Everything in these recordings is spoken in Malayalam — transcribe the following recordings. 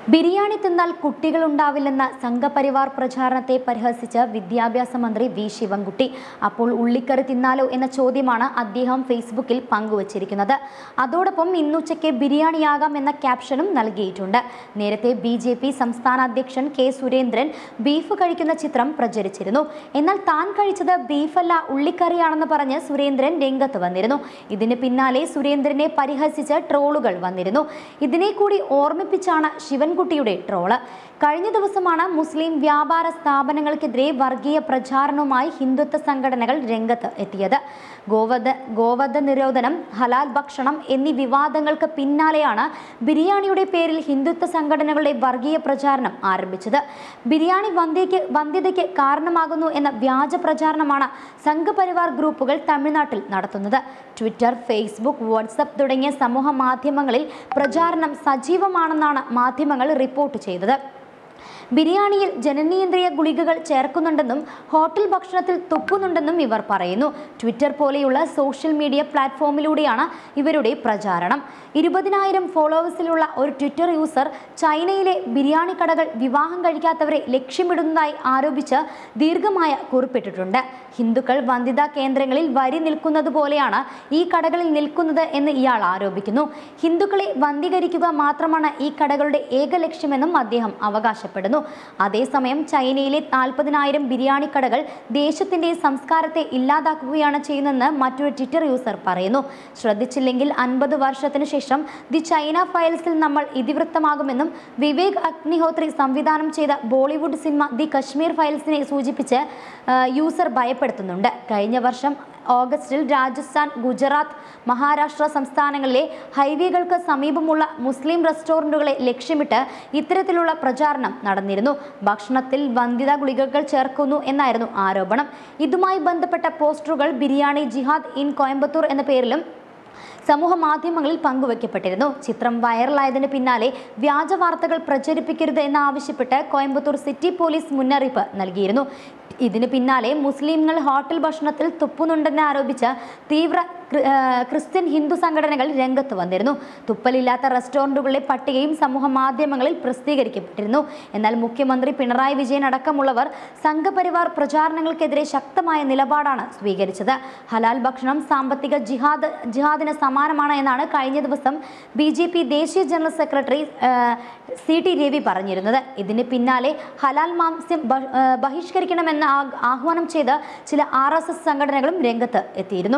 ബിരിയാണി തിന്നാൽ കുട്ടികളുണ്ടാവില്ലെന്ന സംഘപരിവാർ പ്രചാരണത്തെ പരിഹസിച്ച് വിദ്യാഭ്യാസ മന്ത്രി വി ശിവൻകുട്ടി അപ്പോൾ ഉള്ളിക്കറി തിന്നാലോ എന്ന ചോദ്യമാണ് അദ്ദേഹം ഫേസ്ബുക്കിൽ പങ്കുവച്ചിരിക്കുന്നത് അതോടൊപ്പം ഇന്നുച്ചയ്ക്ക് ബിരിയാണിയാകാം എന്ന ക്യാപ്ഷനും നൽകിയിട്ടുണ്ട് നേരത്തെ ബി ജെ പി സംസ്ഥാന അധ്യക്ഷൻ കെ സുരേന്ദ്രൻ ബീഫ് കഴിക്കുന്ന ചിത്രം പ്രചരിച്ചിരുന്നു എന്നാൽ താൻ കഴിച്ചത് ബീഫല്ല ഉള്ളിക്കറിയാണെന്ന് പറഞ്ഞ് സുരേന്ദ്രൻ രംഗത്ത് വന്നിരുന്നു ഇതിന് പിന്നാലെ സുരേന്ദ്രനെ പരിഹസിച്ച് ട്രോളുകൾ വന്നിരുന്നു ഇതിനെ കൂടി ഓർമ്മിപ്പിച്ചാണ് ശിവൻകുട്ടിയുടെ ട്രോള് കഴിഞ്ഞ ദിവസമാണ് മുസ്ലിം വ്യാപാര സ്ഥാപനങ്ങൾക്കെതിരെ വർഗീയ പ്രചാരണവുമായി ഹിന്ദുത്വ സംഘടനകൾ രംഗത്ത് എത്തിയത് ഗോവധ ഗോവധ നിരോധനം ഹലാൽ ഭക്ഷണം എന്നീ വിവാദങ്ങൾക്ക് പിന്നാലെയാണ് ബിരിയാണിയുടെ പേരിൽ ഹിന്ദുത്വ സംഘടനകളുടെ വർഗീയ പ്രചാരണം ആരംഭിച്ചത് ബിരിയാണി വന്ധ്യയ്ക്ക് വന്ധ്യതയ്ക്ക് കാരണമാകുന്നു എന്ന വ്യാജ പ്രചാരണമാണ് സംഘപരിവാർ ഗ്രൂപ്പുകൾ തമിഴ്നാട്ടിൽ നടത്തുന്നത് ട്വിറ്റർ ഫേസ്ബുക്ക് വാട്സപ്പ് തുടങ്ങിയ സമൂഹ മാധ്യമങ്ങളിൽ പ്രചാരണം സജീവമാണെന്നാണ് മാധ്യമങ്ങൾ റിപ്പോർട്ട് ചെയ്തത് ബിരിയാണിയിൽ ജനനേന്ദ്രിയ ഗുളികകൾ ചേർക്കുന്നുണ്ടെന്നും ഹോട്ടൽ ഭക്ഷണത്തിൽ തുപ്പുന്നുണ്ടെന്നും ഇവർ പറയുന്നു ട്വിറ്റർ പോലെയുള്ള സോഷ്യൽ മീഡിയ പ്ലാറ്റ്ഫോമിലൂടെയാണ് ഇവരുടെ പ്രചാരണം ഇരുപതിനായിരം ഫോളോവേഴ്സിലുള്ള ഒരു ട്വിറ്റർ യൂസർ ചൈനയിലെ ബിരിയാണി കടകൾ വിവാഹം കഴിക്കാത്തവരെ ലക്ഷ്യമിടുന്നതായി ആരോപിച്ച് ദീർഘമായ കുറിപ്പിട്ടിട്ടുണ്ട് ഹിന്ദുക്കൾ വന്ധ്യതാ കേന്ദ്രങ്ങളിൽ വരി നിൽക്കുന്നത് പോലെയാണ് ഈ കടകളിൽ നിൽക്കുന്നത് എന്ന് ഇയാൾ ആരോപിക്കുന്നു ഹിന്ദുക്കളെ വന്ധീകരിക്കുക മാത്രമാണ് ഈ കടകളുടെ ഏക ലക്ഷ്യമെന്നും അദ്ദേഹം അവകാശപ്പെടുന്നു അതേസമയം ചൈനയിലെ നാൽപ്പതിനായിരം ബിരിയാണി കടകൾ ദേശത്തിന്റെ സംസ്കാരത്തെ ഇല്ലാതാക്കുകയാണ് ചെയ്യുന്നതെന്ന് മറ്റൊരു ട്വിറ്റർ യൂസർ പറയുന്നു ശ്രദ്ധിച്ചില്ലെങ്കിൽ അൻപത് വർഷത്തിനു ശേഷം ദി ചൈന ഫയൽസിൽ നമ്മൾ ഇതിവൃത്തമാകുമെന്നും വിവേക് അഗ്നിഹോത്രി സംവിധാനം ചെയ്ത ബോളിവുഡ് സിനിമ ദി കശ്മീർ ഫയൽസിനെ സൂചിപ്പിച്ച് ആ, യൂസർ ഭയപ്പെടുത്തുന്നുണ്ട് കഴിഞ്ഞ വർഷം ഓഗസ്റ്റിൽ രാജസ്ഥാൻ ഗുജറാത്ത് മഹാരാഷ്ട്ര സംസ്ഥാനങ്ങളിലെ ഹൈവേകൾക്ക് സമീപമുള്ള മുസ്ലിം റെസ്റ്റോറൻറ്റുകളെ ലക്ഷ്യമിട്ട് ഇത്തരത്തിലുള്ള പ്രചാരണം നടന്നിരുന്നു ഭക്ഷണത്തിൽ വന്ധ്യതാ ഗുളികകൾ ചേർക്കുന്നു എന്നായിരുന്നു ആരോപണം ഇതുമായി ബന്ധപ്പെട്ട പോസ്റ്ററുകൾ ബിരിയാണി ജിഹാദ് ഇൻ കോയമ്പത്തൂർ എന്ന പേരിലും സമൂഹ മാധ്യമങ്ങളിൽ പങ്കുവയ്ക്കപ്പെട്ടിരുന്നു ചിത്രം വൈറലായതിന് പിന്നാലെ വ്യാജ വാർത്തകൾ പ്രചരിപ്പിക്കരുത് എന്നാവശ്യപ്പെട്ട് കോയമ്പത്തൂർ സിറ്റി പോലീസ് മുന്നറിയിപ്പ് നൽകിയിരുന്നു ഇതിന് പിന്നാലെ മുസ്ലിങ്ങൾ ഹോട്ടൽ ഭക്ഷണത്തിൽ തുപ്പുന്നുണ്ടെന്ന് ആരോപിച്ച് തീവ്ര ക്രി- ആ, ക്രിസ്ത്യൻ ഹിന്ദു സംഘടനകൾ രംഗത്ത് വന്നിരുന്നു തുപ്പലില്ലാത്ത റെസ്റ്റോറൻറ്റുകളുടെ പട്ടികയും സമൂഹ മാധ്യമങ്ങളിൽ പ്രസിദ്ധീകരിക്കപ്പെട്ടിരുന്നു എന്നാൽ മുഖ്യമന്ത്രി പിണറായി വിജയൻ അടക്കമുള്ളവർ സംഘപരിവാർ പ്രചാരണങ്ങൾക്കെതിരെ ശക്തമായ നിലപാടാണ് സ്വീകരിച്ചത് ഹലാൽ ഭക്ഷണം സാമ്പത്തിക ജിഹാദ് ജിഹാദിന് സമാനമാണ് എന്നാണ് കഴിഞ്ഞ ദിവസം ബി ജെ പി ദേശീയ ജനറൽ സെക്രട്ടറി ആ, സി ടി രവി പറഞ്ഞിരുന്നത് ഇതിന് പിന്നാലെ ഹലാൽ മാംസ്യം ബ- ആ, ബഹിഷ്കരിക്കണമെന്ന് ആ- ആഹ്വാനം ചെയ്ത് ചില ആർ എസ് എസ് സംഘടനകളും രംഗത്ത് എത്തിയിരുന്നു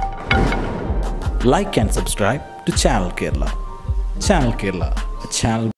like and subscribe to Channel Kerala. Channel Kerala, a channel